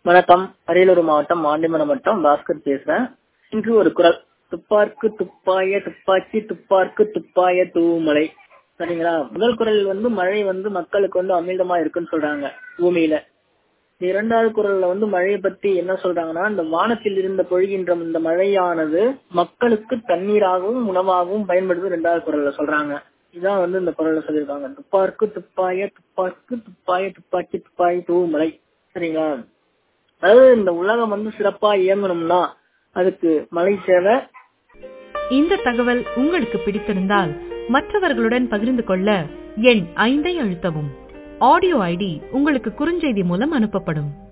வணக்கம் அரியலூர் மாவட்டம் ஆண்டிமனம் வட்டம் பாஸ்கர் பேசுறேன் இன்று ஒரு குரல் துப்பார்க்கு துப்பாய துப்பாக்கி துப்பார்க்கு துப்பாய தூமலை சரிங்களா முதல் குரல் வந்து மழை வந்து மக்களுக்கு வந்து அமிர்தமா இருக்குன்னு சொல்றாங்க பூமியில இரண்டாவது குரல்ல வந்து மழையை பத்தி என்ன சொல்றாங்கன்னா இந்த வானத்தில் இருந்து பொழிகின்ற இந்த மழையானது மக்களுக்கு தண்ணீராகவும் உணவாகவும் பயன்படுது ரெண்டாவது குரல்ல சொல்றாங்க இதான் வந்து இந்த குரல்ல சொல்லியிருக்காங்க துப்பார்க்கு துப்பாய துப்பார்க்கு துப்பாய துப்பாக்கி துப்பாய் தூமலை சரிங்களா அதாவது இந்த உலகம் வந்து சிறப்பா இயங்கணும்னா அதுக்கு மழை தேவை இந்த தகவல் உங்களுக்கு பிடித்திருந்தால் மற்றவர்களுடன் பகிர்ந்து கொள்ள எண் ஐந்தை அழுத்தவும் ஆடியோ ஐடி உங்களுக்கு குறுஞ்செய்தி மூலம் அனுப்பப்படும்